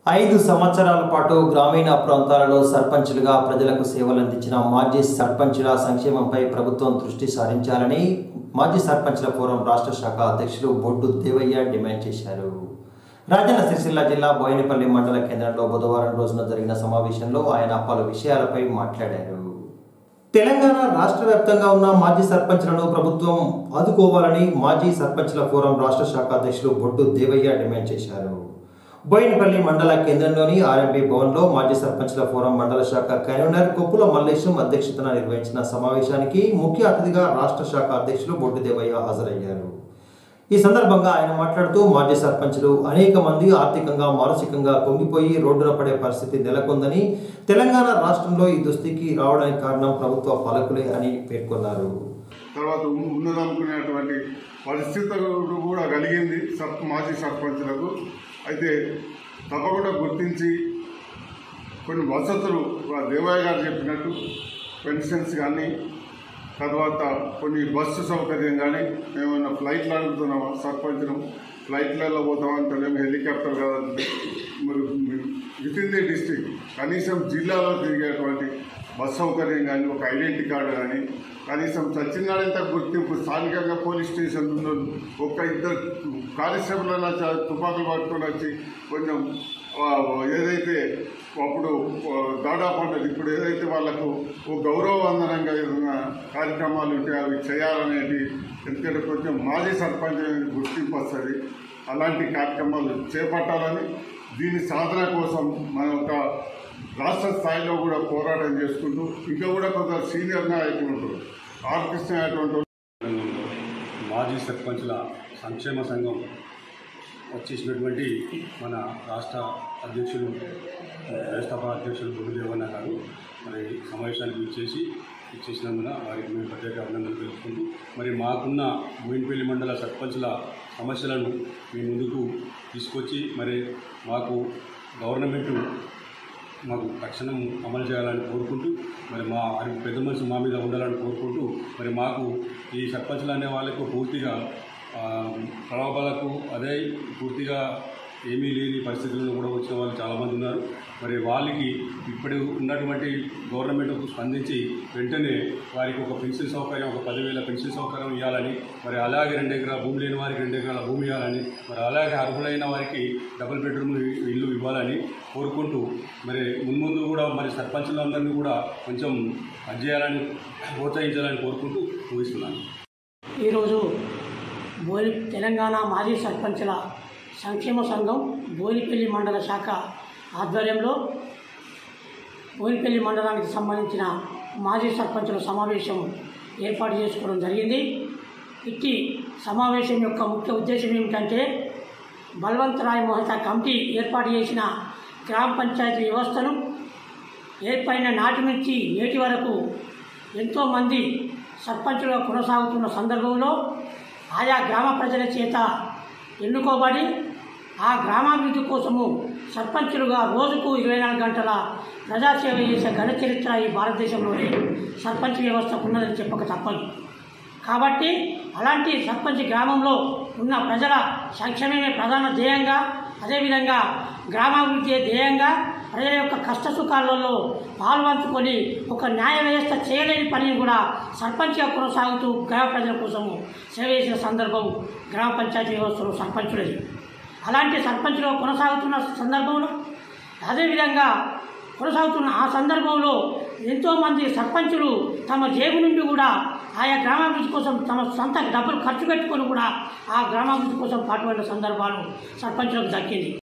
ఐదు సంవత్సరాల పాటు గ్రామీణ ప్రాంతాలలో సర్పంచులుగా ప్రజలకు సేవలు అందించిన మాజీ సర్పంచుల సంక్షేమంపై ప్రభుత్వం దృష్టి సారించాలని మాజీ సర్పంచుల ఫోరం రాష్ట్ర శాఖ అధ్యక్షులు బొడ్డు దేవయ్య డిమాండ్ చేశారు రాజన్న సిరిసిల్ల జిల్లా బోయినపల్లి మండల కేంద్రంలో బుధవారం రోజున జరిగిన సమావేశంలో ఆయన పలు విషయాలపై మాట్లాడారు తెలంగాణ రాష్ట్ర వ్యాప్తంగా ఉన్న మాజీ సర్పంచ్లను ప్రభుత్వం ఆదుకోవాలని మాజీ సర్పంచ్ల ఫోరం రాష్ట్ర శాఖ అధ్యక్షులు బొడ్డు దేవయ్య డిమాండ్ చేశారు బోయినపల్లి మండల కేంద్రంలోని ఆర్ఎంపీ భవన్లో మాజీ సర్పంచ్ల ఫోరం మండల శాఖ కన్వీనర్ కొప్పుల మల్లేశం అధ్యక్షతన నిర్వహించిన సమావేశానికి ముఖ్య అతిథిగా రాష్ట్ర శాఖ అధ్యక్షులు బొడ్డు దేవయ్య హాజరయ్యారు ఈ సందర్భంగా ఆయన మాట్లాడుతూ మాజీ సర్పంచులు అనేక మంది ఆర్థికంగా మానసికంగా కుంగిపోయి రోడ్డున పడే పరిస్థితి నెలకొందని తెలంగాణ రాష్ట్రంలో ఈ దుస్థితికి రావడానికి కారణం ప్రభుత్వ పాలకులే అని పేర్కొన్నారు తర్వాత ఉన్- ఉన్నదనుకునేటువంటి పరిస్థితులు కూడా కలిగింది సర్ప మాజీ సర్పంచులకు అయితే తప్పకుండా గుర్తించి కొన్ని వసతులు ఆ దేవయ్య గారు చెప్పినట్టు పెన్షన్స్ కానీ తర్వాత కొన్ని బస్సు సౌకర్యం కానీ మేమన్నా ఫ్లైట్లు అడుగుతున్నాం సర్పంచ్ను ఫ్లైట్లలో పోతామంటేనేమో హెలికాప్టర్ కాదంటే మరి విత్ ఇన్ ది డిస్టిక్ కనీసం జిల్లాలో తిరిగేటువంటి బస్ సౌకర్యం కానీ ఒక ఐడెంటిటీ కార్డు కానీ కనీసం సత్యనారాయణ గుర్తింపు స్థానికంగా పోలీస్ స్టేషన్ ఉన్న ఒక ఇద్దరు కానిస్టేబుల్ తుపాకులు పట్టుకొని వచ్చి కొంచెం ఆ, ఏదైతే అప్పుడు ఆ, దాదాపు అంటే ఇప్పుడు ఏదైతే వాళ్ళకు ఓ గౌరవవందనంగా ఏదైనా కార్యక్రమాలు ఉంటే అవి చేయాలనేది ఎందుకంటే కొంచెం మాజీ సర్పంచ్ అనేది గుర్తింపు వస్తుంది అలాంటి కార్యక్రమాలు చేపట్టాలని దీని సాధన కోసం మన ఒక రాష్ట్ర స్థాయిలో కూడా పోరాటం చేసుకుంటూ ఇంకా కూడా కొంత సీనియర్ నాయకులు ఉంటారు ఆర్ కృష్ణ అటువంటి వాళ్ళు తెలంగాణలో మాజీ సర్పంచుల సంక్షేమ సంఘం వచ్చేసినటువంటి మన రాష్ట్ర అధ్యక్షులు వ్యవస్థాపక అధ్యక్షులు గురుదేవన్న గారు మరి సమావేశానికి ఇచ్చేసి ఇచ్చేసినందున వారికి మేము ప్రత్యేక అభినందనలు తెలుపుకుంటూ మరి మాకున్న బోయినపల్లి మండల సర్పంచుల సమస్యలను మీ ముందుకు తీసుకొచ్చి మరి మాకు గవర్నమెంట్ మాకు తక్షణం అమలు చేయాలని కోరుకుంటూ మరి మా అది పెద్ద మనిషి మా మీద ఉండాలని కోరుకుంటూ మరి మాకు ఈ సర్పంచులు అనే వాళ్ళకు పూర్తిగా ఆ, ప్రలోభాలకు అదే పూర్తిగా ఏమీ లేని పరిస్థితుల్లో కూడా వచ్చిన వాళ్ళు చాలామంది ఉన్నారు మరి వాళ్ళకి ఇప్పుడు ఉన్నటువంటి గవర్నమెంట్కు స్పందించి వెంటనే వారికి ఒక పెన్షన్ సౌకర్యం ఒక పదివేల పెన్షన్ సౌకర్యం ఇవ్వాలని మరి అలాగే రెండు ఎకరాల భూమి లేని వారికి రెండు ఎకరాల భూమి ఇవ్వాలని మరి అలాగే అర్హులైన వారికి డబుల్ బెడ్రూమ్ ఇల్లు ఇవ్వాలని కోరుకుంటూ మరి మున్ముందు కూడా మరి సర్పంచులందరినీ కూడా కొంచెం అది చేయాలని ప్రోత్సహించాలని కోరుకుంటూ ముగిస్తున్నాను ఈరోజు బోని తెలంగాణ మాజీ సర్పంచుల సంక్షేమ సంఘం బోనిపల్లి మండల శాఖ ఆధ్వర్యంలో బోనిపల్లి మండలానికి సంబంధించిన మాజీ సర్పంచుల సమావేశం ఏర్పాటు చేసుకోవడం జరిగింది ఇట్టి సమావేశం యొక్క ముఖ్య ఉద్దేశం ఏమిటంటే బల్వంతరాయ్ మోహతా కమిటీ ఏర్పాటు చేసిన గ్రామ పంచాయతీ వ్యవస్థను ఏర్పడిన నాటి నుంచి నేటి వరకు ఎంతోమంది సర్పంచులుగా కొనసాగుతున్న సందర్భంలో ఆయా గ్రామ ప్రజల చేత ఎన్నుకోబడి ఆ గ్రామాభివృద్ధి కోసము సర్పంచులుగా రోజుకు ఇరవై నాలుగు గంటల ప్రజాసేవ చేసే ఘన చరిత్ర ఈ భారతదేశంలోనే సర్పంచ్ వ్యవస్థకు ఉన్నదని చెప్పక తప్పదు కాబట్టి అలాంటి సర్పంచ్ గ్రామంలో ఉన్న ప్రజల సంక్షేమమే ప్రధాన ధ్యేయంగా అదేవిధంగా గ్రామాభివృద్ధి ధ్యేయంగా ప్రజల యొక్క కష్ట సుఖాలలో పాల్పంచుకొని ఒక న్యాయ వ్యవస్థ చేయలేని పనిని కూడా సర్పంచ్గా కొనసాగుతూ గ్రామ ప్రజల కోసము సేవ చేసిన సందర్భం గ్రామ పంచాయతీ వ్యవస్థలో సర్పంచులది అలాంటి సర్పంచ్లో కొనసాగుతున్న సందర్భంలో అదేవిధంగా కొనసాగుతున్న ఆ సందర్భంలో ఎంతోమంది సర్పంచులు తమ జేబు నుండి కూడా ఆయా గ్రామాభివృద్ధి కోసం తమ సొంత డబ్బులు ఖర్చు పెట్టుకొని కూడా ఆ గ్రామాభివృద్ధి కోసం పాటుపడిన సందర్భాలు సర్పంచులకు దక్కింది